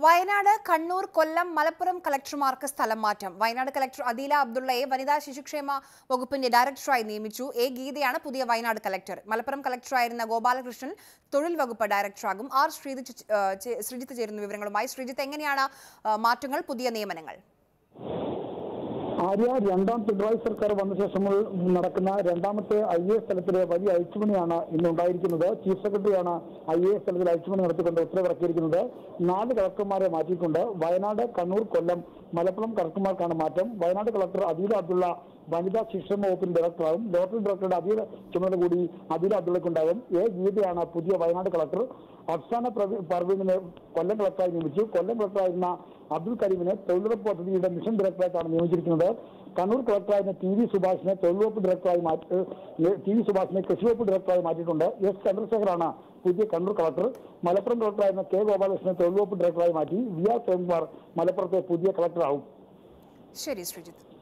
വയനാട് കണ്ണൂർ കൊല്ലം മലപ്പുറം കളക്ടർമാർക്ക് സ്ഥലം മാറ്റം വയനാട് കളക്ടർ അദീല അബ്ദുള്ളയെ വനിതാ ശിശുക്ഷേമ വകുപ്പിന്റെ ഡയറക്ടറായി നിയമിച്ചു എ ഗീതയാണ് പുതിയ വയനാട് കളക്ടർ മലപ്പുറം കളക്ടറായിരുന്ന ഗോപാലകൃഷ്ണൻ തൊഴിൽ വകുപ്പ് ഡയറക്ടറാകും ആർ ശ്രീജിത്ത് ചെ- ഏഹ് ചെ- ശ്രീജിത്ത് ചേരുന്ന വിവരങ്ങളുമായി ശ്രീജിത്ത് എങ്ങനെയാണ് ഏഹ് മാറ്റങ്ങൾ പുതിയ നിയമനങ്ങൾ ആര്യ രണ്ടാം പിണറായി സർക്കാർ വന്ന ശേഷം നടക്കുന്ന രണ്ടാമത്തെ ഐ എ എസ് തലത്തിലെ വലിയ അഴിച്ചുപണിയാണ് ഇന്ന് ഉണ്ടായിരിക്കുന്നത് ചീഫ് സെക്രട്ടറിയാണ് ഐ എ എസ് തലത്തിൽ അഴിച്ചുപണി നടത്തിക്കൊണ്ട് ഉത്തരവിറക്കിയിരിക്കുന്നത് നാല് കളക്ടർമാരെ മാറ്റിയിട്ടുണ്ട് വയനാട് കണ്ണൂർ കൊല്ലം മലപ്പുറം കളക്ടർമാർക്കാണ് മാറ്റം വയനാട് കളക്ടർ അദീല അബ്ദുള്ള വനിതാ ശിക്ഷണ വകുപ്പിന്റെ ഡയറക്ടറാകും ലോട്ടറി ഡയറക്ടറുടെ അധീന ചുമതല കൂടി അദീല അബ്ദുള്ളക്കുണ്ടാകും എ ഗീതയാണ് പുതിയ വയനാട് കളക്ടർ അഫ്സാന പ്രവീ- പർവീണിനെ കൊല്ലം കളക്ടറായി നിയമിച്ചു കൊല്ലം കളക്ടറായിരുന്ന അബ്ദുൽ കരീമിനെ തൊഴിലുറപ്പ് പദ്ധതിയുടെ മിഷൻ ഡയറക്ടറായിട്ടാണ് നിയമിച്ചിരിക്കുന്നത് കണ്ണൂർ കളക്ടറായിരുന്ന ടി വി സുഭാഷിനെ തൊഴിലുറപ്പ് ഡയറക്ടറായി മാറ്റി ഏഹ് ടി വി സുഭാഷിനെ കൃഷിവകുപ്പ് ഡയറക്ടറായി മാറ്റിയിട്ടുണ്ട് എസ് ചന്ദ്രശേഖറാണ് പുതിയ കണ്ണൂർ കളക്ടർ മലപ്പുറം കളക്ടറായിരുന്ന കെ ഗോപാലകൃഷ്ണനെ തൊഴിലുറപ്പ് ഡയറക്ടറായി മാറ്റി വി ആർ പ്രേംകുമാർ മലപ്പുറത്തെ പുതിയ കളക്ടറാവും ശരി ശ്രീജിത്ത്